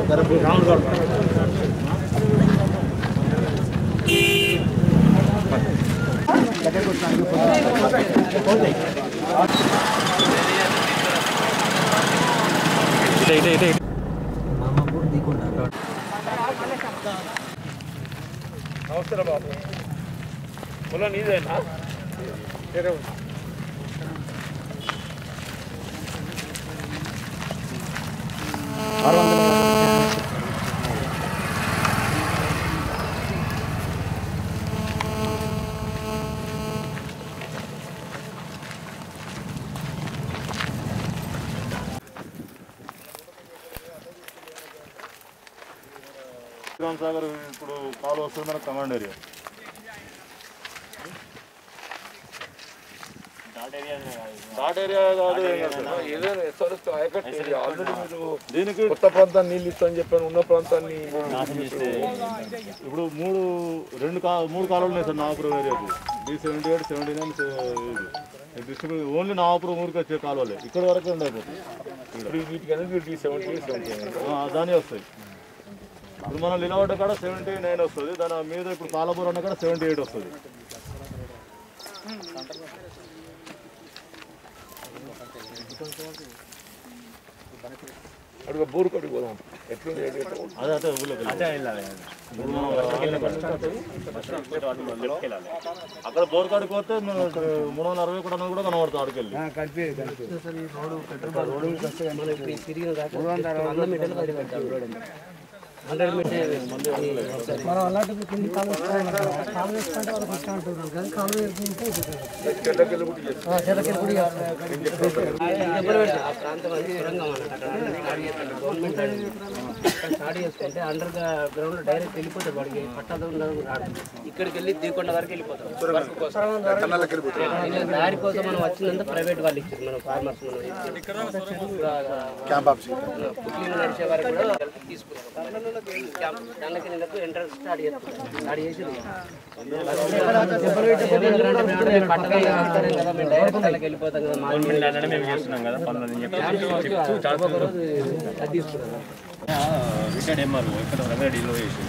నమస్తే బాబు పొలం నీదేనా వేరే ఉంది. శ్రీరామ్ సాగర్ ఇప్పుడు కాలు వస్తుంది మన కమాండ్ ఏరియా ఘాట్ ఏరియా కాదు ఏం కాదు సార్. ఏదైనా ఎస్ఆర్ఎస్ ఆయకట్టు ఏరియా. ఆల్రెడీ మీరు దీనికి కొత్త ప్రాంతాన్ని నీళ్ళు ఇస్తామని చెప్పాను ఉన్న ప్రాంతాన్ని ఇప్పుడు మూడు రెండు కా మూడు కాలువలు ఉన్నాయి సార్ నాగపురం ఏరియాకు D seventy eight seventy nine distribute only Nagapuram ఊరికి వచ్చే కాలువలే ఇక్కడ వరకు ఉండైపోతుంది ఇప్పుడు వీటికి అనేది డి సెవెంటీ సెవెంటీ దాని వస్తాయి ఇప్పుడు మనం నిలబడ్డ కాడ సెవెంటీ నైన్ వస్తుంది దాని మీద ఇప్పుడు కాలబూర్ అన్న కాడ సెవెంటీ ఎయిట్ వస్తుంది అడుగు బోరు కడుగు పోదాం ఎట్లుంది ఏంటి ఎట్లా? అదే అదే ఊళ్ళోకి వెళ్ళాలి. ఇప్పుడు మనం అక్కడ బోర్ కాడికి పోతే మనం ఇక్కడ మూడు వందల అరవై కూడా కూడా కనబడుతుంది అక్కడికి వెళ్ళి మనం అలాంటి కింది కాలు కాలు వేసుకుంటే వాళ్ళకి ఇష్టం అంటున్నారు కానీ కాలు వేసుకుంటే చెట్లకెళ్ళి కూడా చేస్తాం. చెల్లకెళ్ళి కూడా ఆ ప్రాంతం అది సొరంగం అన్నట్టు అక్కడ గవర్నమెంట్ స్టార్ట్ చేసుకుంటే అండర్ గ్రౌండ్ డైరెక్ట్ వెళ్ళిపోతాడు వాడికి పట్టాదారు రాడు ఇక్కడికి వెళ్ళి దీకొండ వరకు వెళ్ళిపోతాం వర్క్ కోసం ఇలా దారి కోసం మనం వచ్చినంత ప్రైవేట్ వాళ్ళు ఇచ్చారు మనం ఫార్మర్స్ మనం పుట్లింగ్ నడిచే వరకు కూడా తీసుకున్నాం దానికి నిన్నకు ఎంట్రన్స్ స్టార్ట్ చేస్తాం స్టార్ట్ చేసి పట్టణాలు కదా మేము డైరెక్ట్ వాళ్ళకి వెళ్ళిపోతాం కదా మా అది తీసుకున్నాం రిటైర్డ్ ఎంఆర్ఓ ఇక్కడ రంగారెడ్డిలో వేసి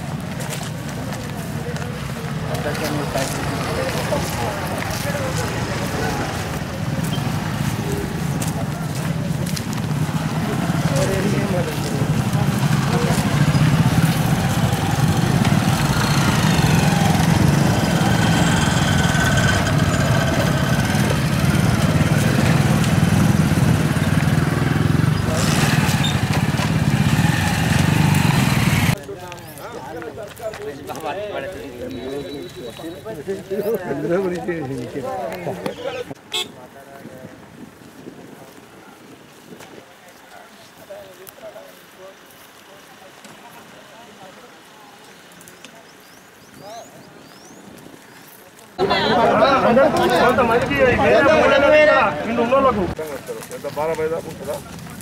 ఎంత బాగా బయట ఉంటుందా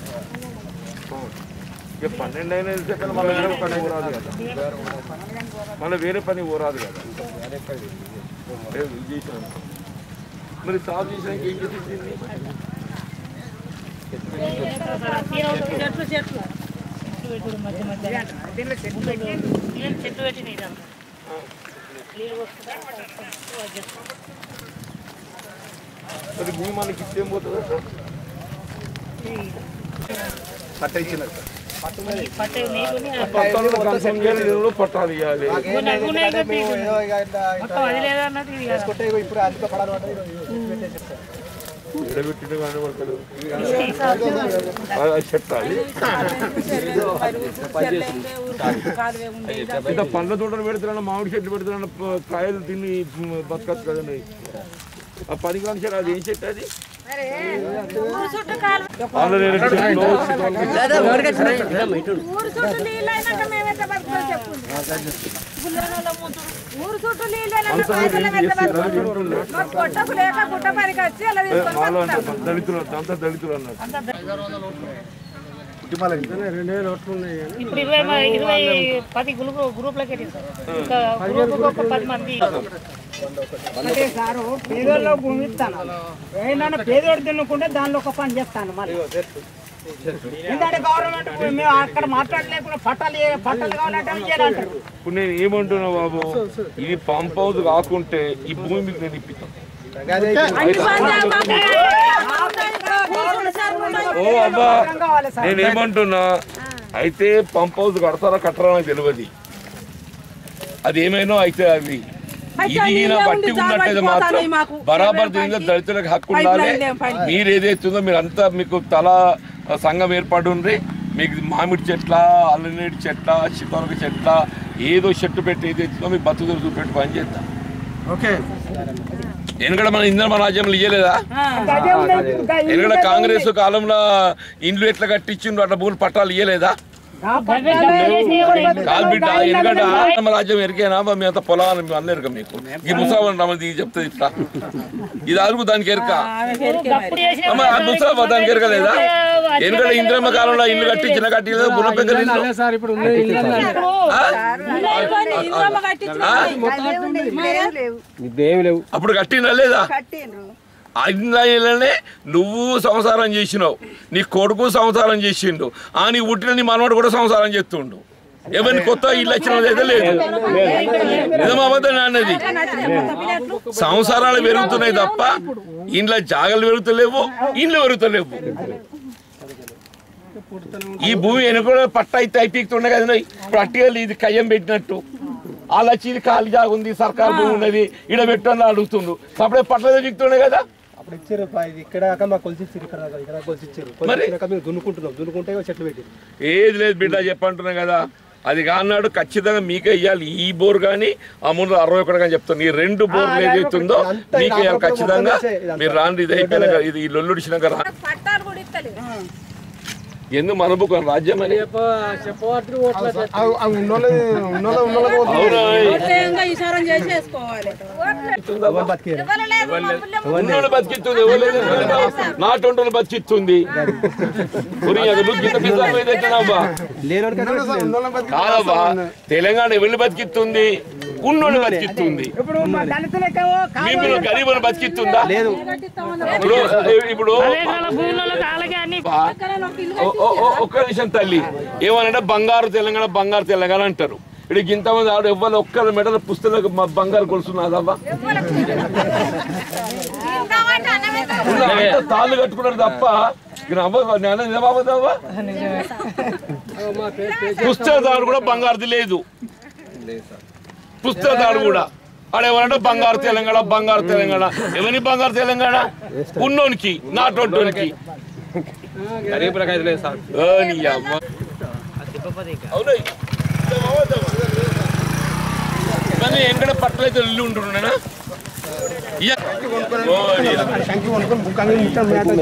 ఇక పన్నెండు అయిన సెకండ్ మళ్ళీ వేరే పని ఊరాదు కదా మళ్ళీ వేరే పని ఊరాదు కదా లేదు, ఇది చేశాను. మరి సాగు చేసినాక ఏం చేసి దీన్ని? చెట్లు చెట్లు చెట్లు మధ్య మధ్య నీళ్ళు చెట్లు పెట్టి నీళ్ళు నీళ్ళు వస్తుందా మరి భూమి మనకి ఇస్తే ఏం పోతుందా సార్ పట్ట ఇచ్చిన పట్టే నీళ్ళని పట్టాలు కన్ఫర్మ్ చేయాలి ఇది పట్టాలు ఇవ్వాలి గుణ- గుణ కొట్టి మొత్తం అది లేదన్నది ఇది కాదు. ఎడబెట్టిన కానీ పడతాడు చెట్టు అది ఇంత పండ్ల తోటలు పెడుతున్నా మామిడి చెట్లు పెడుతున్నా ప- కాయలు తిని బతకచ్చు కదండి ఆ పని కాని చెట్టు అది ఏం చెట్టు అది ఊరు చుట్టూ కాలు ఆల్రెడీ రెండు చెట్లు, చెట్లు ఊరు చుట్టూ నీళ్ళు అయినాక మేము ఎంత బతుకుతాం చెప్పండి గుల్లనోళ్ళ ముందు ఊరు చుట్టూ నీళ్ళు అయినాక పైసలు ఎంత బతుకుతాం మాకు కొట్టకు లేక గుట్ట పనికి వచ్చి అలా తీసుకొని వాళ్ళు బతుకుతాం. అంటే దళితులు అంతా దళితులు అన్నారు ఇప్పుడు ఇరవై మ- ఇరవై పది గ్రూప్ గ్రూప్లకి వెళ్ళింది సార్ ఇంకా గ్రూప్ ఒక పది మంది అంటే సారు పేదోళ్ళ భూమి ఇస్తాను ఏదైనా పేదోడు తిన్నుకుంటే దానిలో ఒక పని చేస్తాను మళ్ళీ ఎందుకంటే గవర్నమెంట్ మేము అక్కడ మాట్లాడలేకుండా పట్టాలు ఏ- పట్టాలు కావాలంటే అవి చేయాలంటారు ఇప్పుడు నేను ఏమంటున్నా బాబు ఇది పంప్ హౌస్ కాకుంటే ఈ భూమి మీకు నేను ఇప్పిస్తాను ఓ అబ్బా కావాలి సార్ నేను ఏమంటున్నా అయితే పంప్ హౌస్ కడతారా కట్టరా నాకు తెలియదు అది ఏమైనా అయితే అది ఇది ఈయన బట్టి ఉన్నట్టయితే మాత్రం బరాబర్ దీనిలో దళితులకు హక్కు ఉండాలి మీరు ఏదైతే ఉందో మీరు అంతా మీకు తల సంఘం ఏర్పాటు ఉంది మీకు మామిడి చెట్ల అల్లనేటి చెట్ల చికొరక చెట్ల ఏదో చెట్టు పెట్టి ఏదైతే ఉందో మీకు బతుకులు చూపెట్టి పని చేద్దాం ఓకే ఎందుకంటే మన ఇంద్రమ రాజ్యంలో ఇయ్యలేదా అదే ఉన్నది. ఇంకా ఈ ఎందుకంటే కాంగ్రెస్ కాలంలో ఇండ్లు ఎట్లా కట్టించిండ్రు అట్లా భూములు పట్టాలు ఇయ్యలేదా కాదు బిడ్డ ఎందుకంటే ఆంధ్ర రాజ్యం ఎరికేనా మీ అంత పొలాలు మేము అన్న ఎరక మీకు ఈ ముసాబన్ రమది చెప్తుంది ఇట్లా ఇది అరుగు దానికి ఎరక అమ్మ, ఆ ముసాబా దానికి ఎరకలేదా ఎందుకంటే ఇంద్రమ్మ కాలంలో ఇల్లు కట్టించిన కట్టించలేదు గుణం పెద్ద సార్ ఇప్పుడు ఉన్న ఇల్లు ఇదేమి లేవు అప్పుడు కట్టిన లేదా ఐదునే నువ్వు సంసారం చేసినావు నీ కొడుకు సంసారం చేసిండు ఆ నీ పుట్టిన నీ మనవాడు కూడా సంసారం చేస్తుండు ఎవరిని కొత్త ఇల్లు వచ్చినది అయితే లేదు నిజమాబద్ధం అన్నది సంసారాలు పెరుగుతున్నాయి తప్ప ఇంట్లో జాగలు పెరుగుతలేవు ఇండ్లు పెరుగుతలేవు ఈ భూమి వెనుక పట్ట అయితే అయిపోతుండే కదా నువ్వు. ఇప్పుడు అట్టిగా ఇది కయ్యం పెట్టినట్టు వాళ్ళు వచ్చి ఇది ఖాళీ జాగా ఉంది సర్కార్ భూమి ఉన్నది ఈడ పెట్టని అడుగుతుండు అప్పుడే పట్ల దిగుతుండే కదా అప్పుడు ఇచ్చారు పా- ఇది ఇక్కడ దాకా మాకు కొలిసి ఇచ్చారు ఇక్కడ దాకా ఇక్కడ కొలిసి ఇచ్చారు మరి? కొలిసినాక మేము దున్నుకుంటున్నాం దున్నుకుంటే ఇగో చెట్లు పెట్టి ఏది లేదు బిడ్డ చెప్పంటున్నా కదా అది కాన్నాడు ఖచ్చితంగా మీకే ఇవ్వాలి ఈ బోర్ కానీ ఆ ముందు అరవై ఒకటి కానీ చెప్తాను ఈ రెండు బోర్లు ఏదైతుందో మీకే ఇవ్వాలి ఖచ్చితంగా మీరు రాండి ఇది అయిపోయినాక ఇది ఈ లొల్లుడిచినాక రా పట్టాలు కూడా ఇస్తలేదు ఎందుకు మనబుకు రాజ్యం అని అవునా ఈసారం చేసేసుకోవాలి బతికే ఇవ్వలేదు ఉన్నోళ్ళు బతికిస్తుంది ఎవరు నాటోళ్ళు బతికిస్తుంది ఒరి, అది నువ్వు గింత పిజ్జా పోయి తెచ్చినావా? కాదబ్బా తెలంగాణ ఎవరిని బతికిస్తుంది ఉన్నోళ్ళు బతికిస్తుంది ఇప్పుడు మా దళితులకేమో కా- మేము గరీబులు బతికిస్తుందా ఇప్పుడు ఇప్పుడు ఓ- ఓ- ఓ- ఒక్క నిమిషం తల్లి ఏమనంటే బంగారు తెలంగాణ బంగారు తెలంగాణ అంటారు ఇప్పుడు ఇంతమంది ఆవిడ ఎవ్వరు ఒక్కరి మెడల పుస్తలకు మా బంగారు కొలుస్తున్నదబ్బా తాళ్ళు కట్టుకున్నారు తప్ప ఇక అవ్వ నేను నిజమాబద్దవ్వా పుస్తకదారు కూడా బంగారుది లేదు పుస్తకదారు కూడా ఆడేమనంటే బంగారు తెలంగాణ బంగారు తెలంగాణ ఎవరి బంగారు తెలంగాణ ఉన్నోనికి నాటోనికి ఓ నీ అమ్మ. అవును. ఇవన్నీ ఎంకడ పట్టలైతే ఇల్లు ఉంటున్నానా ఇయ్య. ఓ నీ అమ్మ. సంఖ్య కొనుక్కొని బుక్కాంగి ముట్టం మేత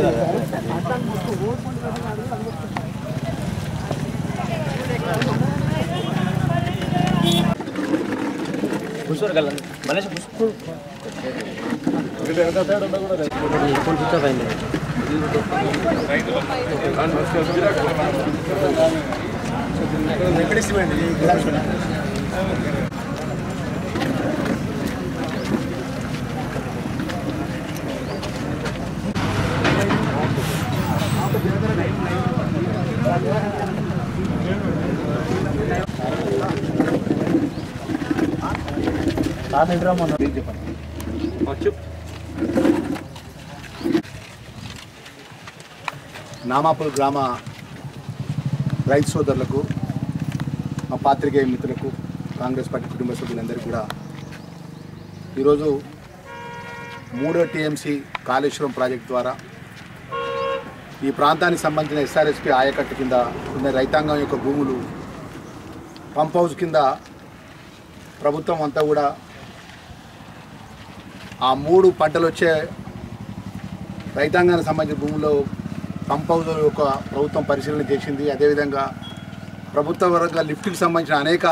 నామాపూర్ గ్రామ రైతు సోదరులకు మా పాత్రికేయ మిత్రులకు కాంగ్రెస్ పార్టీ కుటుంబ సభ్యులందరికీ కూడా ఈరోజు మూడో టీఎంసీ కాళేశ్వరం ప్రాజెక్ట్ ద్వారా ఈ ప్రాంతానికి సంబంధించిన ఎస్ఆర్ఎస్పి ఆయకట్టు కింద ఉన్న రైతాంగం యొక్క భూములు పంప్ హౌస్ కింద ప్రభుత్వం అంతా కూడా ఆ మూడు పంటలు వచ్చే రైతాంగానికి సంబంధించిన భూముల్లో పంప్ హౌస్ యొక్క ప్రభుత్వం పరిశీలన చేసింది అదేవిధంగా ప్రభుత్వ వర్గ లిఫ్ట్కి సంబంధించిన అనేక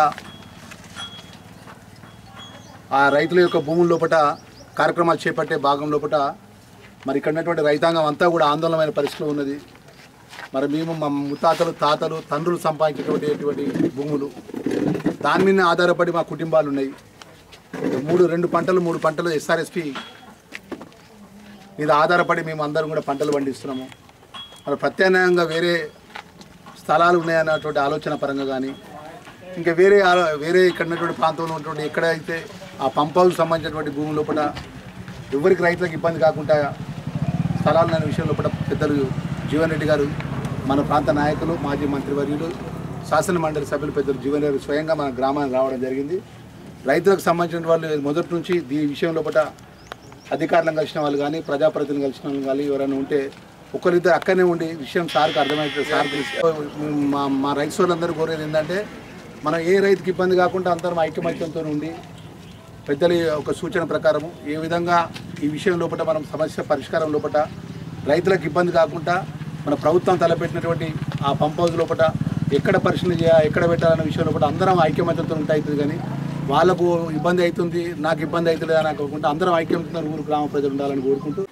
ఆ రైతుల యొక్క భూముల లోపల కార్యక్రమాలు చేపట్టే భాగం లోపల మరి ఇక్కడ ఉన్నటువంటి రైతాంగం అంతా కూడా ఆందోళనమైన పరిస్థితిలో ఉన్నది మరి మేము మా ముత్తాతలు తాతలు తండ్రులు సంపాదించినటువంటి భూములు దాని మీద ఆధారపడి మా కుటుంబాలు ఉన్నాయి మూడు రెండు పంటలు మూడు పంటలు ఎస్ఆర్ఎస్పి మీద ఆధారపడి మేము అందరం కూడా పంటలు పండిస్తున్నాము మన ప్రత్యామ్నాయంగా వేరే స్థలాలు ఉన్నాయన్నటువంటి ఆలోచన పరంగా కానీ ఇంకా వేరే ఆలో- వేరే ఇక్కడ ఉన్నటువంటి ప్రాంతంలో ఉన్నటువంటి ఎక్కడైతే ఆ పంప్ హౌస్ సంబంధించినటువంటి భూమి లోపల ఎవరికి రైతులకు ఇబ్బంది కాకుండా స్థలాలు అనే విషయం లోపల పెద్దలు జీవన్ రెడ్డి గారు మన ప్రాంత నాయకులు మాజీ మంత్రివర్యులు శాసన మండలి సభ్యులు పెద్దలు జీవన్ రెడ్డి స్వయంగా మన గ్రామానికి రావడం జరిగింది రైతులకు సంబంధించిన వాళ్ళు మొదటి నుంచి ఈ విషయం లోపల అధికారులను కలిసిన వాళ్ళు కానీ ప్రజాప్రతినిధులు కలిసిన వాళ్ళు కానీ ఎవరైనా ఉంటే ఒకరిద్దరు అక్కడనే ఉండి విషయం సార్కి అర్థమైతే సార్ మా మా రైతు సోదరులందరూ కోరేది ఏంటంటే మనం ఏ రైతుకి ఇబ్బంది కాకుండా అందరం ఐకమత్యంతో ఉండి పెద్దల ఒక సూచన ప్రకారం ఏ విధంగా ఈ విషయం లోపల మనం సమస్య పరిష్కారం లోపల రైతులకు ఇబ్బంది కాకుండా మన ప్రభుత్వం తలపెట్టినటువంటి ఆ పంప్ హౌస్ లోపల ఎక్కడ పరిశీలన చేయాలి ఎక్కడ పెట్టాలనే విషయం లోపల అందరం ఐక్యమత్యంతో ఉంటాయి కానీ వాళ్ళకు ఇబ్బంది అవుతుంది నాకు ఇబ్బంది అవుతుంది అని అనుకోకుండా అందరం ఐక్యమత్యంతో ఊరు గ్రామ ప్రజలు ఉండాలని కోరుకుంటూ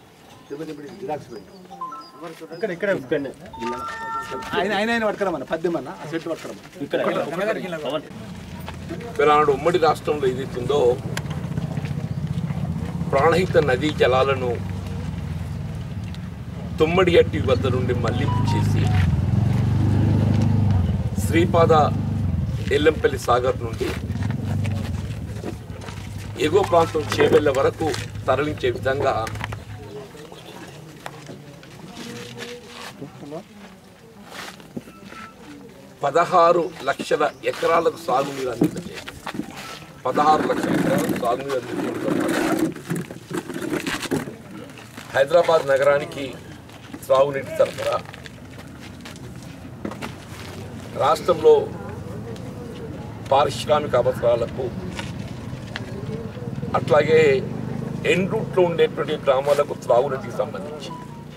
ఇక్కడ ఇక్కడ ఆయన ఆయన ఆయన పట్టుకురమ్మన్న పద్దెమన్న ఆ సెట్ పట్టుకురమ్మన్న నాడు ఉమ్మడి రాష్ట్రంలో ఏదైతుందో ప్రాణహిత నదీ జలాలను తుమ్మడి అట్టి వద్ద నుండి మళ్లింపు చేసి శ్రీపాద ఎల్లంపల్లి సాగర్ నుండి ఎగువ ప్రాంతం చేవెళ్ళ వరకు తరలించే విధంగా పదహారు లక్షల ఎకరాలకు సాగునీరు అందించే పదహారు లక్షల ఎకరాలకు సాగునీరు అందించడంతో పాటు హైదరాబాద్ నగరానికి త్రాగునీటి సరఫరా రాష్ట్రంలో పారిశ్రామిక అవసరాలకు అట్లాగే ఎన్ రూట్లో ఉండేటువంటి గ్రామాలకు త్రాగునీటికి సంబంధించి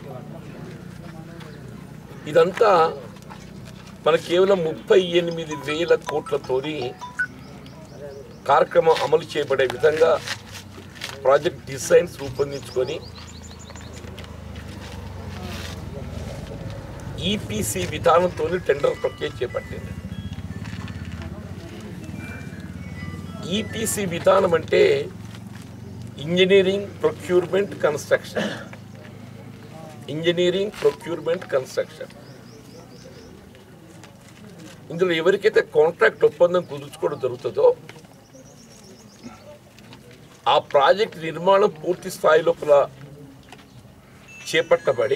ఇదంతా మన కేవలం ముప్పై ఎనిమిది వేల కోట్లతోని కార్యక్రమం అమలు చేయబడే విధంగా ప్రాజెక్ట్ డిజైన్స్ రూపొందించుకొని ఈపీసీ విధానంతో టెండర్ ప్రక్రియ చేపట్టింది ఈపీసీ విధానం అంటే engineering procurement construction engineering procurement construction ఇందులో ఎవరికైతే కాంట్రాక్ట్ ఒప్పందం కుదుర్చుకోవడం జరుగుతుందో ఆ ప్రాజెక్ట్ నిర్మాణం పూర్తి స్థాయి లోపల చేపట్టబడి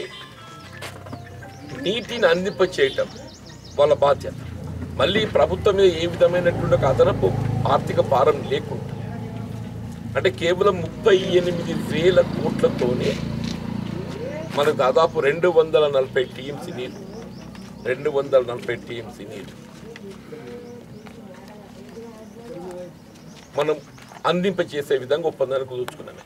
నీటిని అందింప చేయటం వాళ్ళ బాధ్యత మళ్ళీ ప్రభుత్వం మీద ఏ విధమైనటువంటి ఒక అదనపు ఆర్థిక భారం లేకుండా అంటే కేవలం ముప్పై ఎనిమిది వేల కోట్లతోనే మనకు దాదాపు రెండు వందల నలభై టీఎంసీ నీరు రెండు వందల నలభై టీఎంసీ నీరు మనం అందింప చేసే విధంగా ఒప్పందాన్ని కుదుర్చుకున్నాము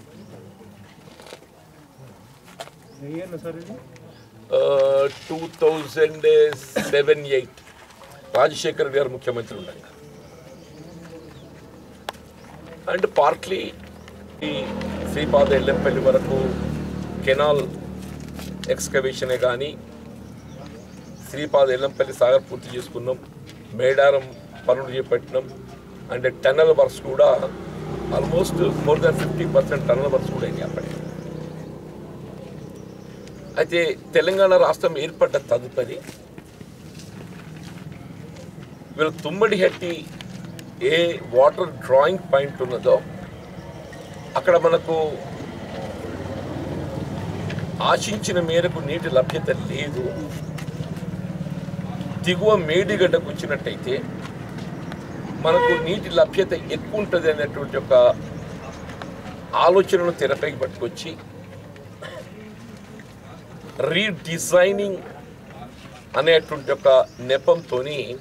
two thousand seven eight Rajasekhar గారు ముఖ్యమంత్రి ఉండగా అండ్ పార్ట్లీ ఈ శ్రీపాద ఎల్లంపల్లి వరకు కెనాల్ ఎక్స్కవేషనే కానీ శ్రీపాద ఎల్లంపల్లి సాగర్ పూర్తి చేసుకున్నాం మేడారం పనులు చేపట్టినాం అంటే టన్నల్ వర్క్స్ కూడా almost more than fifty percent tunnel works కూడా అయినాయి అప్పటికి అయితే తెలంగాణ రాష్ట్రం ఏర్పడ్డ తదుపరి వీళ్ళు తుమ్మడి హట్టి ఏ వాటర్ డ్రాయింగ్ పాయింట్ ఉన్నదో అక్కడ మనకు ఆశించిన మేరకు నీటి లభ్యత లేదు దిగువ మేడిగడ్డకు వచ్చినట్టయితే మనకు నీటి లభ్యత ఎక్కువ ఉంటుంది అనేటువంటి ఒక ఆలోచనను తెరపైకి పట్టుకొచ్చి రీడిజైనింగ్ అనేటువంటి ఒక నెపంతో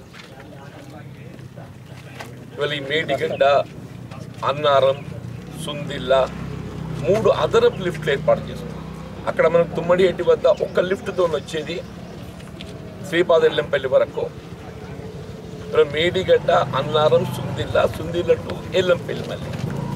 ఇవాళ ఈ మేడిగడ్డ అన్నారం సుందిల్ల మూడు అదనపు లిఫ్ట్లు ఏర్పాటు చేసుకున్నాం అక్కడ మనం తుమ్మడి ఎట్టి వద్ద ఒక లిఫ్ట్తో వచ్చేది శ్రీపాద ఎల్లంపల్లి వరకు ఇక్కడ మేడిగడ్డ అన్నారం సుందిల్ల సుందిల్ల టు ఎల్లంపల్లి మళ్ళీ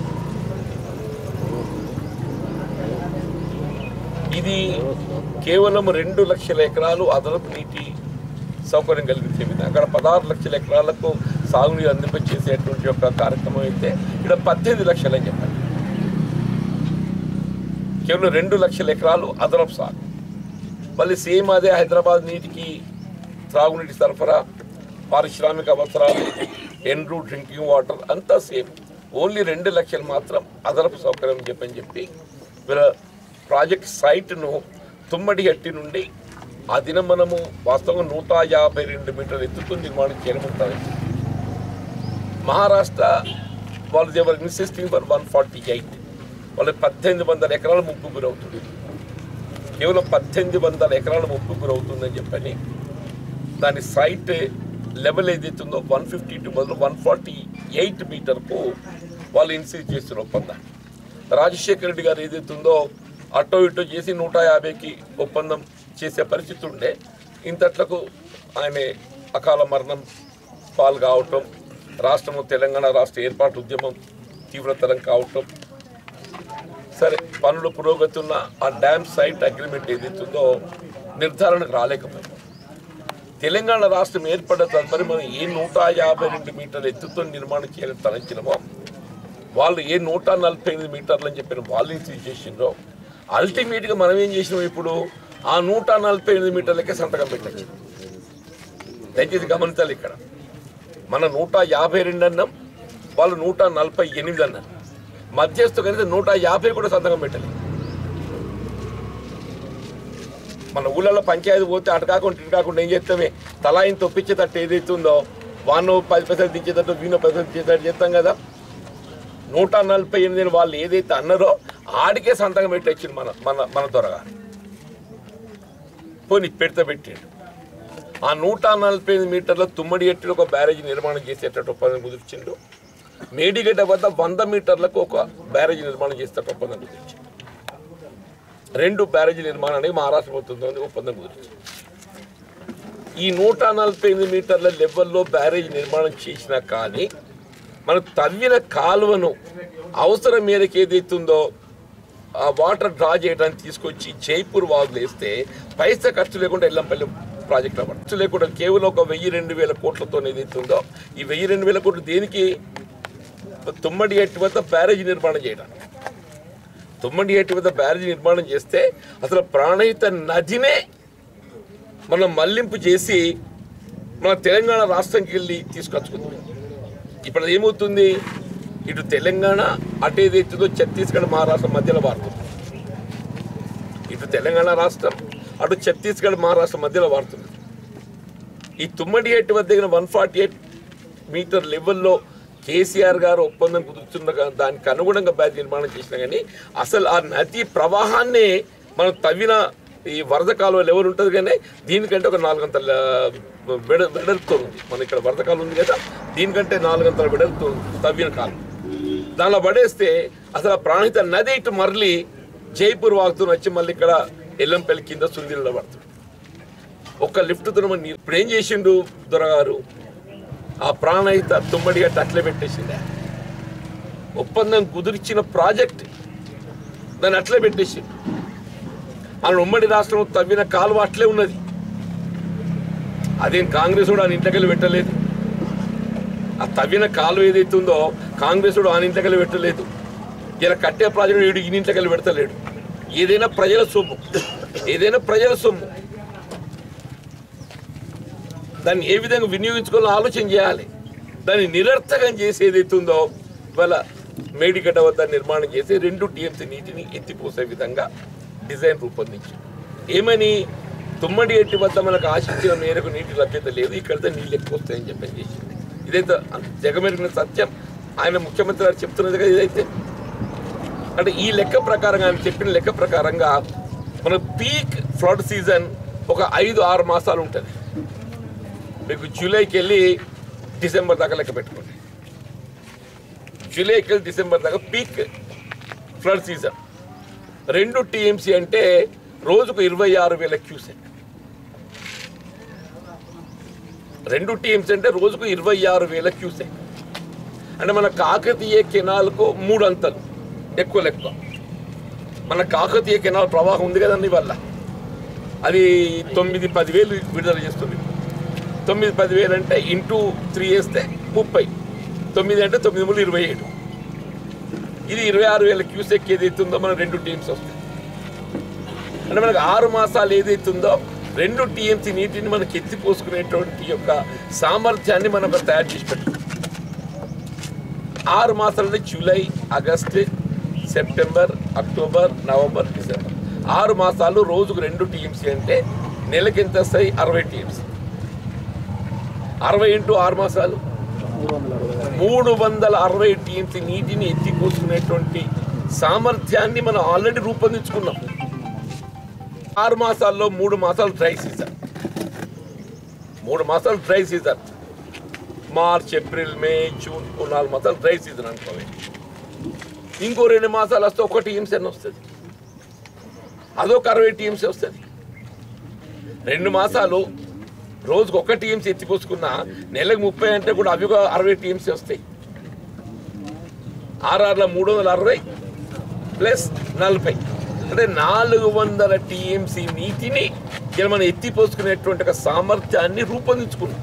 ఇది కేవలం రెండు లక్షల ఎకరాలు అదనపు నీటి సౌకర్యం కలిగించే విధంగా అక్కడ పదహారు లక్షల ఎకరాలకు సాగునీరు అందింప చేసేటువంటి ఒక కార్యక్రమం అయితే ఇక్కడ పద్దెనిమిది లక్షలు అని చెప్పాలి కేవలం రెండు లక్షల ఎకరాలు అదనపు సాగు మళ్ళీ సేమ్ అదే హైదరాబాద్ నీటికి త్రాగునీటి సరఫరా పారిశ్రామిక అవసరాలు ఎండ్రు డ్రింకింగ్ వాటర్ అంతా సేమ్ ఓన్లీ రెండు లక్షలు మాత్రం అదనపు సౌకర్యం చెప్పని చెప్పి వీళ్ళ ప్రాజెక్ట్ సైట్ను తుమ్మడి హట్టి నుండి ఆ దినం మనము వాస్తవంగా నూట యాభై రెండు మీటర్ల ఎత్తుతో నిర్మాణం చేయమంటారు మహారాష్ట్ర వాళ్ళు దేవర్ insisting for one forty eight వాళ్ళకి పద్దెనిమిది వందల ఎకరాల ముప్పు గురవుతుంది కేవలం పద్దెనిమిది వందల ఎకరాల ముప్పు గురవుతుందని చెప్పని దాని సైట్ లెవెల్ ఏదైతుందో వన్ ఫిఫ్టీ టూ బదులు వన్ ఫార్టీ ఎయిట్ మీటర్కు వాళ్ళు ఇన్సీజ్ చేస్తున్న ఒప్పందాన్ని రాజశేఖర రెడ్డి గారు ఏదైతుందో అటో ఇటో చేసి నూట యాభైకి ఒప్పందం చేసే పరిస్థితి ఉండే ఇంతట్లకు ఆయన అకాల మరణం పాలు కావటం రాష్ట్రము తెలంగాణ రాష్ట్ర ఏర్పాటు ఉద్యమం తీవ్రతరం కావటం సరే పనులు పురోగతి ఉన్న ఆ డ్యామ్ సైట్ అగ్రిమెంట్ ఏదైతుందో నిర్ధారణకు రాలేకపోయింది తెలంగాణ రాష్ట్రం ఏర్పడ్డ తదుపరి మనం ఏ నూట యాభై రెండు మీటర్ల ఎత్తుతో నిర్మాణం చేయాలని తలంచినమో వాళ్ళు ఏ నూట నలభై ఎనిమిది మీటర్లు అని చెప్పిన వాళ్ళు ఇన్సీజ్ చేసిండ్రో అల్టిమేట్గా మనం ఏం చేసినాం ఇప్పుడు ఆ నూట నలభై ఎనిమిది మీటర్లకే సంతకం పెట్టచ్చు దయచేసి గమనించాలి ఇక్కడ మన నూట యాభై రెండు అన్నాం వాళ్ళు నూట నలభై ఎనిమిది అన్నారు మధ్యస్థు కనుక నూట యాభై కూడా సంతకం పెట్టాలి మన ఊళ్ళలో పంచాయతీ పోతే అటు కాకుండా ఇటు కాకుండా ఏం చేస్తామే తలా ఇంత ఒప్పించేటట్టు ఏదైతే ఉందో వాను పది పైసలు దించేటట్టు వీణు పది పైసలు దించేటట్టు చేస్తాం కదా నూట నలభై ఎనిమిది వాళ్ళు ఏదైతే అన్నారో ఆడికే సంతకం పెట్టి వచ్చింది మన మన మన త్వరగా పోనీ పెడితే పెట్టాడు ఆ నూట నలభై ఎనిమిది మీటర్ల తుమ్మడి ఎట్టులో ఒక బ్యారేజ్ నిర్మాణం చేసేటట్టు ఒప్పందం కుదిర్చిండు మేడిగడ్డ వద్ద వంద మీటర్లకు ఒక బ్యారేజ్ నిర్మాణం చేసేటట్టు ఒప్పందం కుదిర్చిండు రెండు బ్యారేజీ నిర్మాణానికి మహారాష్ట్ర ప్రభుత్వంతో ఒప్పందం కుదిరించింది ఈ నూట నలభై ఎనిమిది మీటర్ల లెవెల్లో బ్యారేజ్ నిర్మాణం చేసినా కానీ మనం తవ్విన కాలువను అవసరం మేరకు ఏదైతుందో ఆ వాటర్ డ్రా చేయడానికి తీసుకొచ్చి జైపూర్ వాగులు వేస్తే పైసా ఖర్చు లేకుండా ఎల్లంపల్లి ప్రాజెక్ట్ అవ్వడం ఖర్చు లేకుండా కేవలం ఒక వెయ్యి రెండు వేల కోట్లతో ఏదైతుందో ఈ వెయ్యి రెండు వేల కోట్లు దేనికి తుమ్మడి ఎట్టి వద్ద బ్యారేజ్ నిర్మాణం చేయడానికి తుమ్మడి ఏటి వద్ద బ్యారేజ్ నిర్మాణం చేస్తే అసలు ప్రాణహిత నదినే మనం మళ్లింపు చేసి మన తెలంగాణ రాష్ట్రంకి వెళ్ళి తీసుకొచ్చుకుంది ఇప్పుడు అది ఏమవుతుంది ఇటు తెలంగాణ అటు ఏదైతుందో ఛత్తీస్గఢ్ మహారాష్ట్ర మధ్యలో వాడుతుంది ఇటు తెలంగాణ రాష్ట్రం అటు ఛత్తీస్గఢ్ మహారాష్ట్ర మధ్యలో వాడుతుంది ఈ తుమ్మడి ఏటి వద్ద వన్ ఫార్టీ ఎయిట్ మీటర్ లెవెల్లో కేసీఆర్ గారు ఒప్పందం కుదురుతున్న దానికి అనుగుణంగా బ్యాచ్ నిర్మాణం చేసినా కానీ అసలు ఆ నది ప్రవాహాన్ని మనం తవ్విన ఈ వరద కాలువ లెవెల్ ఉంటుంది కానీ దీనికంటే ఒక నాలుగంతల వెడ వెడల్పుతో ఉంది మన ఇక్కడ వరద కాలువ ఉంది కదా దీనికంటే నాలుగంతల వెడల్పుతో ఉంది తవ్విన కాలువ దానిలో పడేస్తే అసలు ఆ ప్రాణిత నది ఇటు మరలి జైపూర్ వాగుతూ వచ్చి మళ్ళీ ఇక్కడ ఎల్లంపల్లి కింద సుందిలో పడుతుంది ఒక్క లిఫ్ట్తో మనం ఇప్పుడు ఏం చేసిండు దొరగారు ఆ ప్రాణహిత తుమ్మడిగా అట్లే పెట్టేసింది ఒప్పందం కుదిర్చిన ప్రాజెక్ట్ దాన్ని అట్లే పెట్టేసి మన ఉమ్మడి రాష్ట్రం తవ్విన కాలువ అట్లే ఉన్నది అదేం కాంగ్రెస్ కూడా ఆయన ఇంట్లోకెళ్ళి పెట్టలేదు ఆ తవ్విన కాలువ ఏదైతే ఉందో కాంగ్రెస్ కూడా ఆయన ఇంట్లోకెళ్ళి పెట్టలేదు ఇలా కట్టే ప్రాజెక్టు వీడు ఈయన ఇంట్లోకెళ్ళి పెడతలేడు ఏదైనా ప్రజల సొమ్ము ఏదైనా ప్రజల సొమ్ము దాన్ని ఏ విధంగా వినియోగించుకోవాలో ఆలోచన చేయాలి దాన్ని నిరర్థకం చేసి ఏదైతే ఉందో ఇవాళ మేడిగడ్డ వద్ద నిర్మాణం చేసి రెండు టీఎంసీ నీటిని ఎత్తిపోసే విధంగా డిజైన్ రూపొందించి ఏమని తుమ్మడి ఎట్టి వద్ద మనకు ఆశించిన మేరకు నీటి లభ్యత లేదు ఇక్కడితే నీళ్ళు ఎక్కువ వస్తాయని చెప్పని చేసింది ఇదైతే జగమెరిగిన సత్యం ఆయన ముఖ్యమంత్రి గారు చెప్తున్నది కదా ఇదైతే అంటే ఈ లెక్క ప్రకారంగా ఆయన చెప్పిన లెక్క ప్రకారంగా మన పీక్ ఫ్లడ్ సీజన్ ఒక ఐదు ఆరు మాసాలు ఉంటుంది మీకు జూలైకి వెళ్ళి డిసెంబర్ దాకా లెక్క పెట్టుకోండి జూలైకి వెళ్ళి డిసెంబర్ దాకా పీక్ ఫ్లడ్ సీజన్ రెండు టీఎంసీ అంటే రోజుకు ఇరవై ఆరు వేల క్యూసెక్ రెండు టీమ్స్ అంటే రోజుకు ఇరవై ఆరు వేల క్యూసెక్ అంటే మన కాకతీయ కెనాల్కు మూడు అంతలు ఎక్కువ లెక్క మన కాకతీయ కెనాల్ ప్రవాహం ఉంది కదండి వల్ల అది తొమ్మిది పదివేలు విడుదల చేస్తుంది తొమ్మిది పదివేలు అంటే ఇంటూ త్రీ వేస్తే ముప్పై తొమ్మిది అంటే తొమ్మిది మూడు ఇరవై ఏడు ఇది ఇరవై ఆరు వేల క్యూసెక్ ఏదైతే ఉందో మన రెండు టీమ్స్ వస్తాయి అంటే మనకు ఆరు మాసాలు ఏదైతుందో రెండు టీఎంసీ నీటిని మనకి ఎత్తిపోసుకునేటువంటి యొక్క సామర్థ్యాన్ని మనం అక్కడ తయారు చేసి పెట్టాం ఆరు మాసాలు July August September October November December ఆరు మాసాలు రోజుకు రెండు టీఎంసీ అంటే నెలకి ఎంత వస్తాయి అరవై టీఎంసీ అరవై ఇంటూ ఆరు మాసాలు మూడు వందల అరవై టీఎంసీ నీటిని ఎత్తిపోసుకునేటువంటి సామర్థ్యాన్ని మనం ఆల్రెడీ రూపొందించుకున్నాం ఆరు మాసాల్లో మూడు మాసాలు డ్రై సీజన్ మూడు మాసాలు dry season March April May June ఓ నాలుగు మాసాలు డ్రై సీజన్ అనుకోవాలి ఇంకో రెండు మాసాలు వస్తే ఒక టీఎంసీ అని వస్తుంది అదొక అరవై టీఎంసీ వస్తుంది రెండు మాసాలు రోజుకు ఒక టీఎంసీ ఎత్తిపోసుకున్నా నెలకు ముప్పై అంటే కూడా అవి ఒక అరవై టీఎంసీ వస్తాయి ఆర్ఆర్ల మూడు వందల అరవై ప్లస్ నలభై అంటే నాలుగు వందల టీఎంసీ నీటిని ఇలా మనం ఎత్తిపోసుకునేటువంటి ఒక సామర్థ్యాన్ని రూపొందించుకున్నాం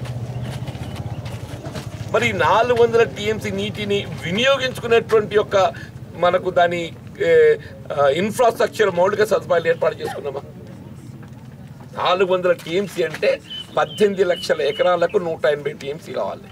మరి ఈ నాలుగు వందల టీఎంసీ నీటిని వినియోగించుకునేటువంటి యొక్క మనకు దాని ఏ, ఆ, ఇన్ఫ్రాస్ట్రక్చర్ మౌలిక సదుపాయాలు ఏర్పాటు చేసుకున్నామా నాలుగు వందల టీఎంసీ అంటే పద్దెనిమిది లక్షల ఎకరాలకు నూట ఎనభై టీఎంసీ కావాలి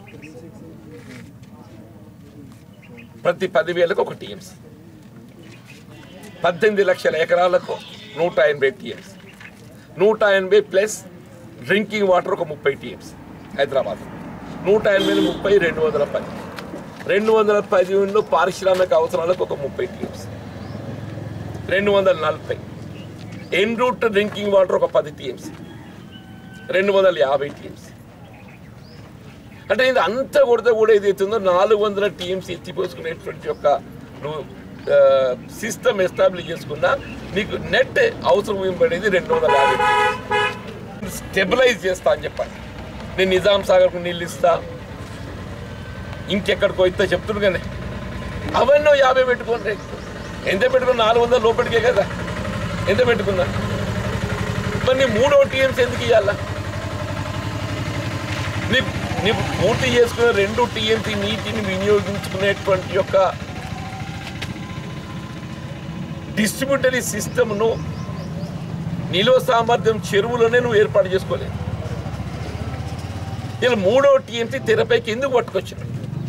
ప్రతి పదివేలకు ఒక టీఎంసీ పద్దెనిమిది లక్షల ఎకరాలకు నూట ఎనభై టీఎంసీ నూట ఎనభై ప్లస్ డ్రింకింగ్ వాటర్ ఒక ముప్పై టీఎంసీ హైదరాబాద్ నూట ఎనభై ముప్పై రెండు వందల పది రెండు వందల పదిహేనులో పారిశ్రామిక అవసరాలకు ఒక ముప్పై టీఎంసీ రెండు వందల నలభై ఎన్ రూట్ డ్రింకింగ్ వాటర్ ఒక పది టీఎంసీ రెండు వందల యాభై టీఎంసీ అంటే ఇది అంతా కొడితే కూడా ఏది అవుతుందో నాలుగు వందల టీఎంసీ ఎత్తిపోసుకునేటువంటి యొక్క నువ్వు సిస్టమ్ ఎస్టాబ్లిష్ చేసుకున్నా నీకు నెట్ అవసరం పడేది రెండు వందల యాభై స్టెబిలైజ్ చేస్తా అని చెప్పండి నేను నిజాం సాగర్కు నీళ్ళు ఇస్తా ఇంకెక్కడికో ఇస్తా చెప్తున్నాగానే అవన్నీ ఓ యాభై పెట్టుకోండి ఎంత పెట్టుకున్నా నాలుగు వందల లోపలికే కదా ఎంత పెట్టుకున్నా మరి నీ మూడో టీఎంసీ ఎందుకు ఇవ్వాలా నీ నీ పూర్తి చేసుకునే రెండు టీఎంసీ నీటిని వినియోగించుకునేటువంటి యొక్క డిస్ట్రిబ్యూటరీ సిస్టమ్ను నిలువ సామర్థ్యం చెరువులోనే నువ్వు ఏర్పాటు చేసుకోలేదు ఇలా మూడో టీఎంసీ తెరపైకి ఎందుకు పట్టుకొచ్చిన